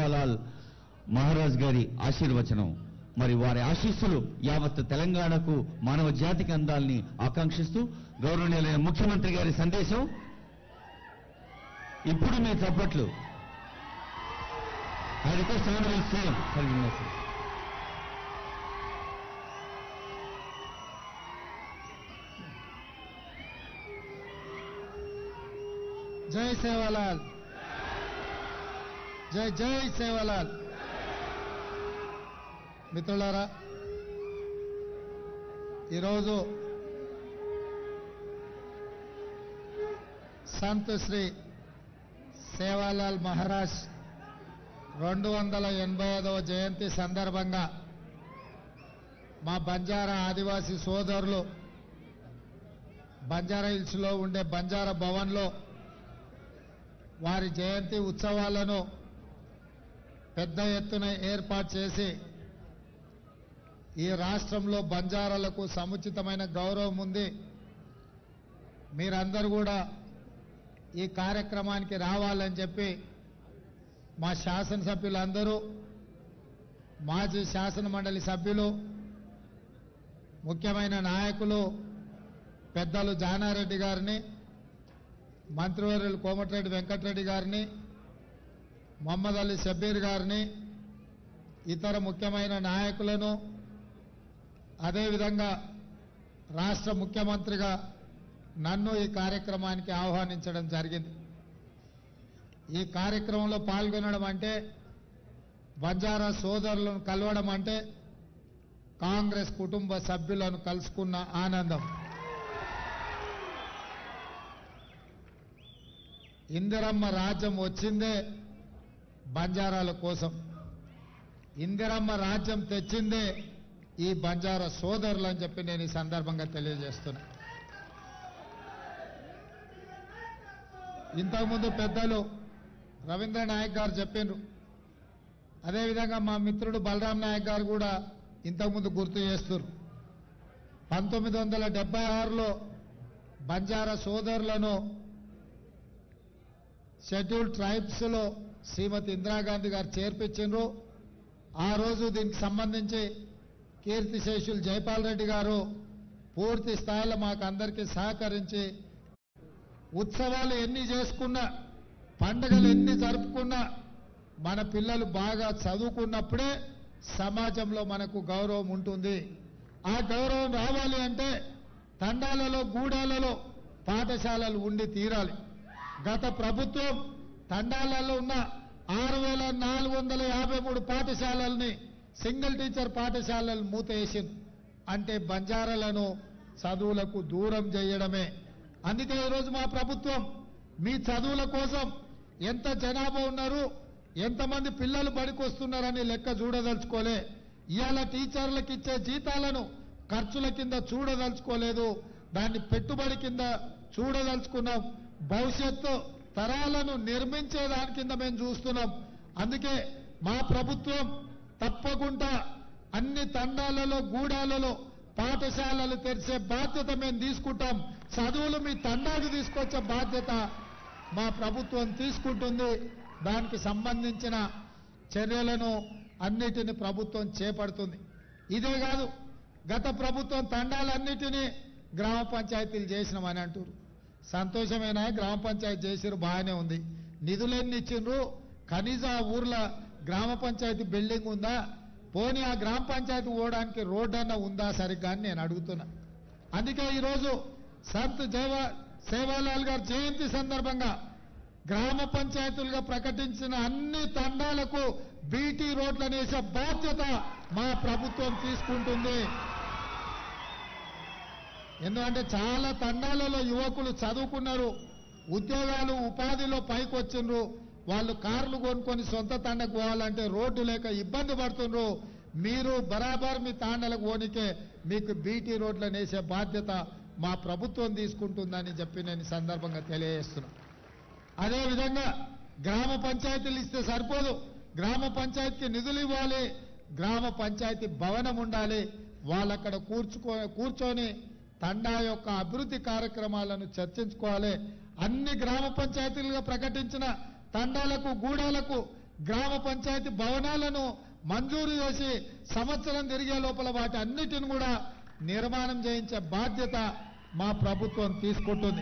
సేవాలాల్ మహారాజ్ గారి ఆశీర్వచనం మరి వారి ఆశీస్సులు యావత్ తెలంగాణకు మానవ జాతికి అందాలని ఆకాంక్షిస్తూ గౌరవనీయులైన ముఖ్యమంత్రి గారి సందేశం ఇప్పుడు మీ చప్పట్లు I request Honorable CM for your message. జై సేవాలాల్ జై జై సేవాలాల్ మిత్రులారా ఈరోజు సంత్ శ్రీ సేవాలాల్ మహారాజ్ రెండు వందల ఎనభై ఐదవ జయంతి సందర్భంగా మా బంజారా ఆదివాసీ సోదరులు బంజారా హిల్స్లో ఉండే బంజారా భవన్లో వారి జయంతి ఉత్సవాలను పెద్ద ఎత్తున ఏర్పాటు చేసి ఈ రాష్ట్రంలో బంజారాలకు సముచితమైన గౌరవం ఉంది మీరందరూ కూడా ఈ కార్యక్రమానికి రావాలని చెప్పి మా శాసనసభ్యులందరూ మాజీ శాసన మండలి సభ్యులు ముఖ్యమైన నాయకులు పెద్దలు జానారెడ్డి గారిని మంత్రివర్యులు కోమటిరెడ్డి వెంకటరెడ్డి గారిని మొహమ్మద్ అలీ షబ్బీర్ గారిని ఇతర ముఖ్యమైన నాయకులను అదేవిధంగా రాష్ట్ర ముఖ్యమంత్రిగా నన్ను ఈ కార్యక్రమానికి ఆహ్వానించడం జరిగింది ఈ కార్యక్రమంలో పాల్గొనడం అంటే బంజారా సోదరులను కలవడం అంటే కాంగ్రెస్ కుటుంబ సభ్యులను కలుసుకున్న ఆనందం ఇందిరమ్మ రాజ్యం వచ్చిందే బంజారాల కోసం ఇందిరమ్మ రాజ్యం తెచ్చిందే ఈ బంజారా సోదరులు అని చెప్పి నేను ఈ సందర్భంగా తెలియజేస్తున్నా ఇంతకుముందు పెద్దలు రవీంద్ర నాయక్ గారు చెప్పిండ్రు అదేవిధంగా మా మిత్రుడు బలరాం నాయక్ గారు కూడా ఇంతకుముందు గుర్తు చేస్తున్నారు పంతొమ్మిది వందల డెబ్బై ఆరులో బంజారా సోదరులను షెడ్యూల్ ట్రైబ్స్ లో శ్రీమతి ఇందిరాగాంధీ గారు చేర్పించారు ఆ రోజు దీనికి సంబంధించి కీర్తిశేషులు జైపాల్ రెడ్డి గారు పూర్తి స్థాయిలో మాకు అందరికీ సహకరించి ఉత్సవాలు ఎన్ని చేసుకున్నా పండుగలు ఎన్ని జరుపుకున్నా మన పిల్లలు బాగా చదువుకున్నప్పుడే సమాజంలో మనకు గౌరవం ఉంటుంది ఆ గౌరవం రావాలి అంటే తండాలలో గూడాలలో పాఠశాలలు ఉండి తీరాలి గత ప్రభుత్వం తండాలలో ఉన్న ఆరు వేల నాలుగు వందల యాభై మూడు పాఠశాలల్ని సింగిల్ టీచర్ పాఠశాలలు మూతేసింది అంటే బంజారాలను చదువులకు దూరం చేయడమే అందుకే ఈరోజు మా ప్రభుత్వం మీ చదువుల కోసం ఎంత జనాభా ఉన్నారు ఎంతమంది పిల్లలు బడికి వస్తున్నారని లెక్క చూడదలుచుకోలే ఇవాళ టీచర్లకు ఇచ్చే జీతాలను ఖర్చుల కింద చూడదలుచుకోలేదు దాన్ని పెట్టుబడి కింద చూడదలుచుకున్నాం భవిష్యత్తు తరాలను నిర్మించే దాని కింద మేము చూస్తున్నాం అందుకే మా ప్రభుత్వం తప్పకుండా అన్ని తండాలలో గూడాలలో పాఠశాలలు తెరిచే బాధ్యత మేము తీసుకుంటాం చదువులు మీ తండాకు తీసుకొచ్చే బాధ్యత మా ప్రభుత్వం తీసుకుంటుంది దానికి సంబంధించిన చర్యలను అన్నిటిని ప్రభుత్వం చేపడుతుంది ఇదే కాదు గత ప్రభుత్వం తండాలన్నిటినీ గ్రామ పంచాయతీలు చేసినామని అంటారు సంతోషమైన గ్రామ పంచాయతీ చేసిరు బాగానే ఉంది నిధులెన్ని ఇచ్చిండ్రు కనీసం ఆ ఊర్లో గ్రామ పంచాయతీ బిల్డింగ్ ఉందా పోనీ ఆ గ్రామ పంచాయతీ పోవడానికి రోడ్డు అన్న ఉందా సరిగ్గా అని నేను అడుగుతున్నా అందుకే ఈరోజు సంత్ జైవ సేవాలాల్ గారి జయంతి సందర్భంగా గ్రామ పంచాయతీలుగా ప్రకటించిన అన్ని తండాలకు బీటీ రోడ్లను వేసే బాధ్యత మా ప్రభుత్వం తీసుకుంటుంది ఎందుకంటే చాలా తండాలలో యువకులు చదువుకున్నారు ఉద్యోగాలు ఉపాధిలో పైకి వచ్చిండ్రు వాళ్ళు కార్లు కొనుక్కొని సొంత తండకు పోవాలంటే రోడ్డు లేక ఇబ్బంది పడుతుండ్రు మీరు బరాబర్ మీ తాండలకు పోనికే మీకు బీటీ రోడ్లను వేసే బాధ్యత మా ప్రభుత్వం తీసుకుంటుందని చెప్పి నేను ఈ సందర్భంగా తెలియజేస్తున్నా అదేవిధంగా గ్రామ పంచాయతీలు ఇస్తే సరిపోదు గ్రామ పంచాయతీకి నిధులు ఇవ్వాలి గ్రామ పంచాయతీ భవనం ఉండాలి వాళ్ళక్కడ కూర్చుకో కూర్చొని తండా యొక్క అభివృద్ధి కార్యక్రమాలను చర్చించుకోవాలి అన్ని గ్రామ పంచాయతీలుగా ప్రకటించిన తండాలకు గూడాలకు గ్రామ పంచాయతీ భవనాలను మంజూరు చేసి సంవత్సరం తిరిగే లోపల వాటి అన్నిటిని కూడా నిర్మాణం చేయించే బాధ్యత మా ప్రభుత్వం తీసుకుంటుంది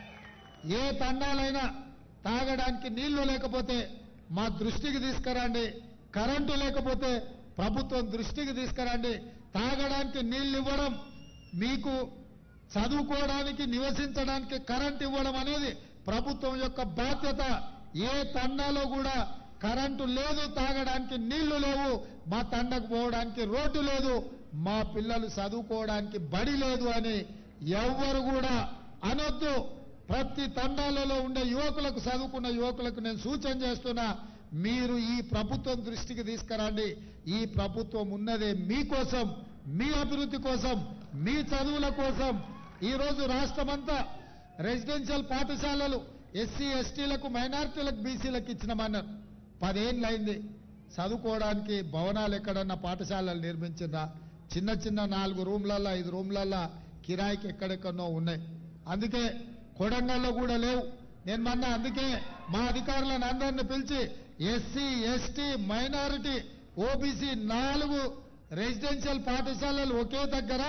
ఏ తండాలైనా తాగడానికి నీళ్లు లేకపోతే మా దృష్టికి తీసుకురండి కరెంటు లేకపోతే ప్రభుత్వం దృష్టికి తీసుకురండి తాగడానికి నీళ్లు ఇవ్వడం మీకు చదువుకోవడానికి నివసించడానికి కరెంట్ ఇవ్వడం అనేది ప్రభుత్వం యొక్క బాధ్యత ఏ తండాలో కూడా కరెంటు లేదు తాగడానికి నీళ్లు లేవు మా తండకు పోవడానికి రోడ్డు లేదు మా పిల్లలు చదువుకోవడానికి బడి లేదు అని ఎవ్వరు కూడా అనొద్దు ప్రతి తండాలలో ఉండే యువకులకు చదువుకున్న యువకులకు నేను సూచన చేస్తున్నా మీరు ఈ ప్రభుత్వం దృష్టికి తీసుకురండి ఈ ప్రభుత్వం ఉన్నదే మీకోసం మీ అభివృద్ధి కోసం మీ చదువుల కోసం ఈ రోజు రాష్ట్రమంతా రెసిడెన్షియల్ పాఠశాలలు ఎస్సీ ఎస్టీలకు మైనారిటీలకు బీసీలకు ఇచ్చినామన్నారు పదేళ్ళైంది చదువుకోవడానికి భవనాలు ఎక్కడన్నా పాఠశాలలు నిర్మించిందా చిన్న చిన్న నాలుగు రూమ్లల్లో ఐదు రూమ్లల్లో కిరాయికి ఎక్కడెక్కడో ఉన్నాయి అందుకే కొడంగల్లో కూడా లేవు నేను మొన్న అందుకే మా అధికారులను అందరిని పిలిచి ఎస్సీ ఎస్టీ మైనారిటీ ఓబీసీ నాలుగు రెసిడెన్షియల్ పాఠశాలలు ఒకే దగ్గర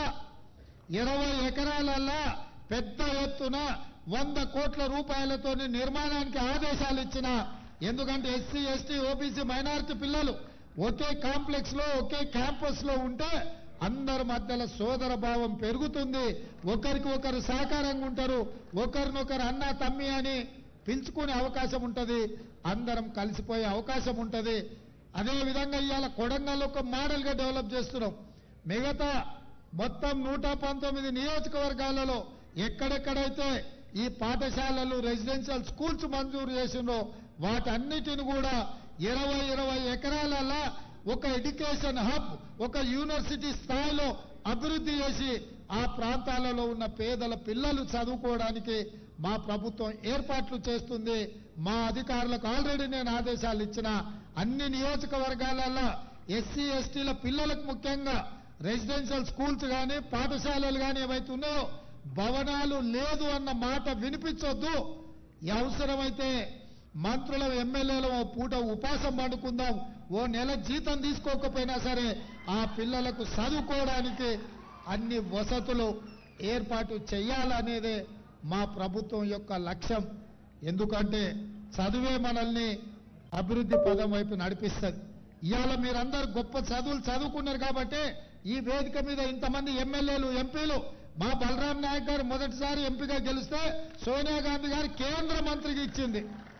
ఇరవై ఎకరాలల్లా పెద్ద ఎత్తున వంద కోట్ల రూపాయలతో నిర్మాణానికి ఆదేశాలు ఇచ్చిన ఎందుకంటే ఎస్సీ ఎస్టీ ఓబీసీ మైనారిటీ పిల్లలు ఒకే కాంప్లెక్స్ లో ఒకే క్యాంపస్ లో ఉంటే అందరి మధ్యలో సోదర భావం పెరుగుతుంది ఒకరికి ఒకరు సహకారంగా ఉంటారు ఒకరినొకరు అన్న తమ్మి అని పిలుచుకునే అవకాశం ఉంటుంది అందరం కలిసిపోయే అవకాశం ఉంటుంది అదే విధంగా ఇవాళ కొడంగల్ ఒక మోడల్ గా డెవలప్ చేస్తున్నాం మిగతా మొత్తం నూట పంతొమ్మిది నియోజకవర్గాలలో ఎక్కడెక్కడైతే ఈ పాఠశాలలు రెసిడెన్షియల్ స్కూల్స్ మంజూరు చేసిందో వాటన్నిటిని కూడా ఇరవై ఇరవై ఎకరాలలో ఒక ఎడ్యుకేషన్ హబ్ ఒక యూనివర్సిటీ స్థాయిలో అభివృద్ధి చేసి ఆ ప్రాంతాలలో ఉన్న పేదల పిల్లలు చదువుకోవడానికి మా ప్రభుత్వం ఏర్పాట్లు చేస్తుంది మా అధికారులకు ఆల్రెడీ నేను ఆదేశాలు ఇచ్చిన అన్ని నియోజకవర్గాలలో ఎస్సీ ఎస్టీల పిల్లలకు ముఖ్యంగా రెసిడెన్షియల్ స్కూల్స్ కానీ పాఠశాలలు కానీ ఏవైతే ఉన్నాయో భవనాలు లేదు అన్న మాట వినిపించొద్దు ఈ అవసరమైతే మంత్రుల ఎమ్మెల్యేలు ఓ పూట ఉపాసం పండుకుందాం ఓ నెల జీతం తీసుకోకపోయినా సరే ఆ పిల్లలకు చదువుకోవడానికి అన్ని వసతులు ఏర్పాటు చేయాలనేదే మా ప్రభుత్వం యొక్క లక్ష్యం ఎందుకంటే చదువే మనల్ని అభివృద్ధి పదం వైపు నడిపిస్తుంది ఇవాళ మీరందరూ గొప్ప చదువులు చదువుకున్నారు కాబట్టి ఈ వేదిక మీద ఇంతమంది ఎమ్మెల్యేలు ఎంపీలు మా బలరాం నాయక్ గారు మొదటిసారి ఎంపీగా గెలిస్తే సోనియా గాంధీ గారు కేంద్ర మంత్రికి ఇచ్చింది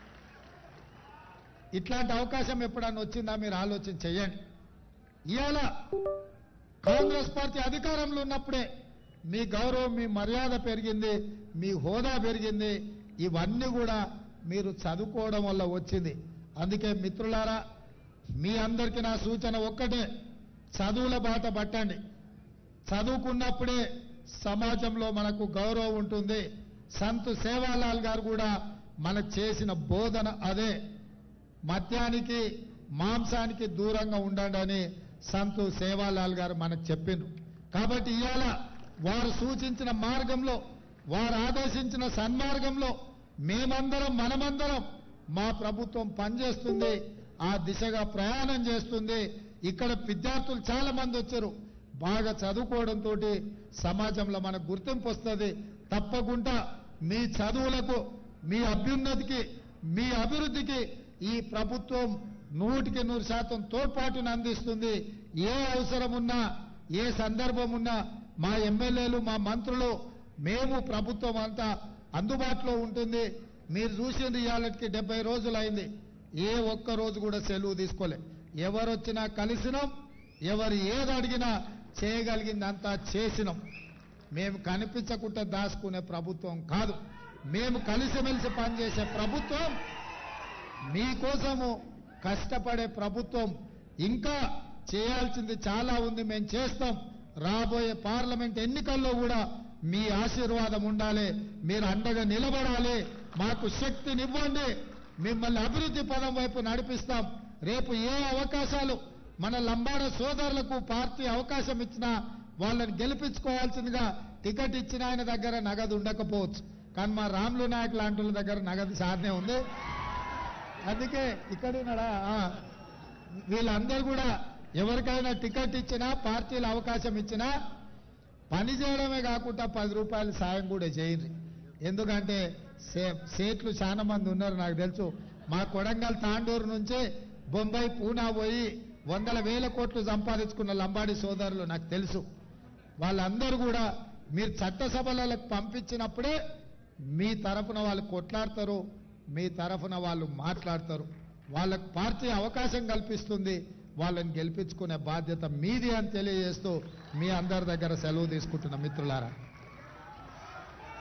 ఇట్లాంటి అవకాశం ఎప్పుడన్నా వచ్చిందా మీరు ఆలోచన చేయండి ఇవాళ కాంగ్రెస్ పార్టీ అధికారంలో ఉన్నప్పుడే మీ గౌరవం మీ మర్యాద పెరిగింది మీ హోదా పెరిగింది ఇవన్నీ కూడా మీరు చదువుకోవడం వల్ల వచ్చింది అందుకే మిత్రులారా మీ అందరికీ నా సూచన ఒక్కటే చదువుల బాట పట్టండి చదువుకున్నప్పుడే సమాజంలో మనకు గౌరవం ఉంటుంది సంత్ సేవాలాల్ గారు కూడా మనకు చేసిన బోధన అదే మద్యానికి మాంసానికి దూరంగా ఉండండి అని సంతు సేవాలాల్ గారు మనకు చెప్పిండ్రు కాబట్టి ఇవాళ వారు సూచించిన మార్గంలో వారు ఆదేశించిన సన్మార్గంలో మేమందరం మనమందరం మా ప్రభుత్వం పనిచేస్తుంది ఆ దిశగా ప్రయాణం చేస్తుంది ఇక్కడ విద్యార్థులు చాలా మంది వచ్చారు బాగా చదువుకోవడంతో సమాజంలో మనకు గుర్తింపు వస్తుంది తప్పకుండా మీ చదువులకు మీ అభ్యున్నతికి మీ అభివృద్ధికి ఈ ప్రభుత్వం నూటికి నూరు శాతం తోడ్పాటును అందిస్తుంది ఏ అవసరం ఉన్నా ఏ సందర్భం ఉన్నా మా ఎమ్మెల్యేలు మా మంత్రులు మేము ప్రభుత్వం అంతా అందుబాటులో ఉంటుంది మీరు చూసింది ఇవాళకి డెబ్బై రోజులు అయింది ఏ ఒక్క రోజు కూడా సెలవు తీసుకోలే ఎవరొచ్చినా కలిసినాం ఎవరు ఏది అడిగినా చేయగలిగిందంతా చేసినాం మేము కనిపించకుండా దాచుకునే ప్రభుత్వం కాదు మేము కలిసిమెలిసి పనిచేసే ప్రభుత్వం మీకోసము కష్టపడే ప్రభుత్వం ఇంకా చేయాల్సింది చాలా ఉంది మేము చేస్తాం రాబోయే పార్లమెంట్ ఎన్నికల్లో కూడా మీ ఆశీర్వాదం ఉండాలి మీరు అండగా నిలబడాలి మాకు శక్తినివ్వండి మిమ్మల్ని అభివృద్ధి పదం వైపు నడిపిస్తాం రేపు ఏ అవకాశాలు మన లంబాడ సోదరులకు పార్టీ అవకాశం ఇచ్చినా వాళ్ళని గెలిపించుకోవాల్సిందిగా టికెట్ ఇచ్చిన ఆయన దగ్గర నగదు ఉండకపోవచ్చు కానీ మా రాములు నాయక్ లాంటి వాళ్ళ దగ్గర నగదు సాధనే ఉంది అందుకే ఇక్కడ ఉన్నాడా ఆ. వీళ్ళందరూ కూడా ఎవరికైనా టికెట్ ఇచ్చినా పార్టీలు అవకాశం ఇచ్చినా పని చేయడమే కాకుండా పది రూపాయలు సాయం కూడా చేయండి ఎందుకంటే సే- సేట్లు చాలా మంది ఉన్నారు నాకు తెలుసు మా కొడంగల్ తాండూరు నుంచి బొంబాయి పూనా పోయి వందల వేల కోట్లు సంపాదించుకున్న లంబాడి సోదరులు నాకు తెలుసు వాళ్ళందరూ కూడా మీరు చట్టసభలకు పంపించినప్పుడే మీ తరఫున వాళ్ళు కొట్లాడతారు మీ తరఫున వాళ్ళు మాట్లాడతారు వాళ్ళకు పార్టీ అవకాశం కల్పిస్తుంది వాళ్ళని గెలిపించుకునే బాధ్యత మీది అని తెలియజేస్తూ మీ అందరి దగ్గర సెలవు తీసుకుంటున్న మిత్రులారా